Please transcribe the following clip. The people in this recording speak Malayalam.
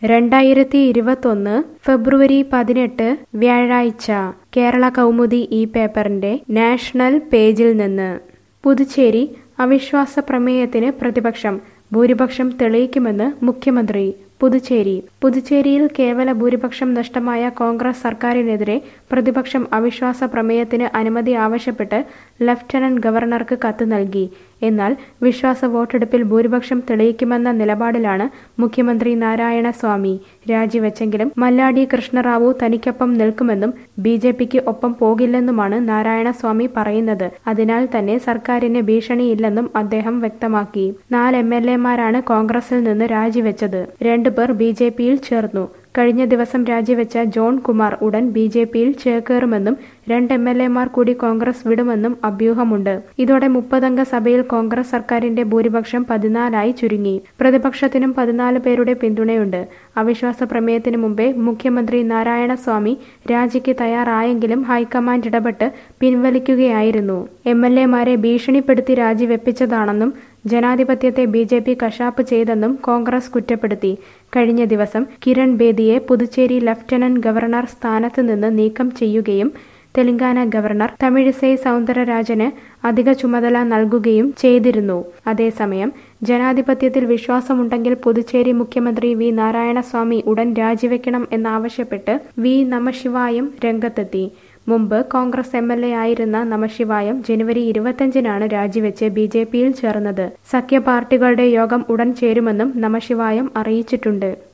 രണ്ടായിരത്തി ഇരുപത്തൊന്ന് ഫെബ്രുവരി പതിനെട്ട് വ്യാഴാഴ്ച കേരള കൗമുദി ഈ പേപ്പറിന്റെ നാഷണൽ പേജിൽ നിന്ന് പുതുച്ചേരി അവിശ്വാസ പ്രമേയത്തിന് പ്രതിപക്ഷം ഭൂരിപക്ഷം തെളിയിക്കുമെന്ന് മുഖ്യമന്ത്രി പുതുച്ചേരി പുതുച്ചേരിയിൽ കേവല ഭൂരിപക്ഷം നഷ്ടമായ കോൺഗ്രസ് സർക്കാരിനെതിരെ പ്രതിപക്ഷം അവിശ്വാസ പ്രമേയത്തിന് അനുമതി ആവശ്യപ്പെട്ട് ലഫ്റ്റനന്റ് ഗവർണർക്ക് കത്ത് നൽകി എന്നാൽ വിശ്വാസ വോട്ടെടുപ്പിൽ ഭൂരിപക്ഷം തെളിയിക്കുമെന്ന നിലപാടിലാണ് മുഖ്യമന്ത്രി നാരായണസ്വാമി രാജിവെച്ചെങ്കിലും മല്ലാടി കൃഷ്ണറാവു തനിക്കൊപ്പം നിൽക്കുമെന്നും ബി ജെ പിക്ക് ഒപ്പം പോകില്ലെന്നുമാണ് നാരായണസ്വാമി പറയുന്നത് അതിനാൽ തന്നെ സർക്കാരിന് ഭീഷണിയില്ലെന്നും അദ്ദേഹം വ്യക്തമാക്കി നാല് എം എൽ എമാരാണ് കോൺഗ്രസിൽ നിന്ന് രാജിവെച്ചത് രണ്ടുപേർ ബി ജെ പിയിൽ ചേർന്നു കഴിഞ്ഞ ദിവസം രാജിവെച്ച ജോൺ കുമാർ ഉടൻ ബി ജെ പിയിൽ ചേക്കേറുമെന്നും രണ്ട് എം എൽ എമാർ കൂടി കോൺഗ്രസ് വിടുമെന്നും അഭ്യൂഹമുണ്ട് ഇതോടെ മുപ്പതംഗ സഭയിൽ കോൺഗ്രസ് സർക്കാരിന്റെ ഭൂരിപക്ഷം പതിനാലായി ചുരുങ്ങി പ്രതിപക്ഷത്തിനും പതിനാല് പേരുടെ പിന്തുണയുണ്ട് അവിശ്വാസ പ്രമേയത്തിന് മുമ്പേ മുഖ്യമന്ത്രി നാരായണസ്വാമി രാജിക്ക് തയ്യാറായെങ്കിലും ഹൈക്കമാൻഡ് ഇടപെട്ട് പിൻവലിക്കുകയായിരുന്നു എം എൽ എമാരെ ഭീഷണിപ്പെടുത്തി രാജിവെപ്പിച്ചതാണെന്നും ജനാധിപത്യത്തെ ബി ജെ പി കശാപ്പ് ചെയ്തെന്നും കോൺഗ്രസ് കുറ്റപ്പെടുത്തി കഴിഞ്ഞ ദിവസം കിരൺ ബേദിയെ പുതുച്ചേരി ലഫ്റ്റനന്റ് ഗവർണർ സ്ഥാനത്ത് നിന്ന് നീക്കം ചെയ്യുകയും തെലങ്കാന ഗവർണർ തമിഴിസൈ സൗന്ദരരാജന് അധിക ചുമതല നൽകുകയും ചെയ്തിരുന്നു അതേസമയം ജനാധിപത്യത്തിൽ വിശ്വാസമുണ്ടെങ്കിൽ പുതുച്ചേരി മുഖ്യമന്ത്രി വി നാരായണസ്വാമി ഉടൻ രാജിവെക്കണം എന്നാവശ്യപ്പെട്ട് വി നമശിവായം രംഗത്തെത്തി മുമ്പ് കോൺഗ്രസ് എം എൽ എ ആയിരുന്ന നമശിവായം ജനുവരി ഇരുപത്തിയഞ്ചിനാണ് രാജിവെച്ച് ബി ജെ പിയിൽ ചേർന്നത് സഖ്യ പാർട്ടികളുടെ യോഗം ഉടൻ ചേരുമെന്നും നമശിവായം അറിയിച്ചിട്ടുണ്ട്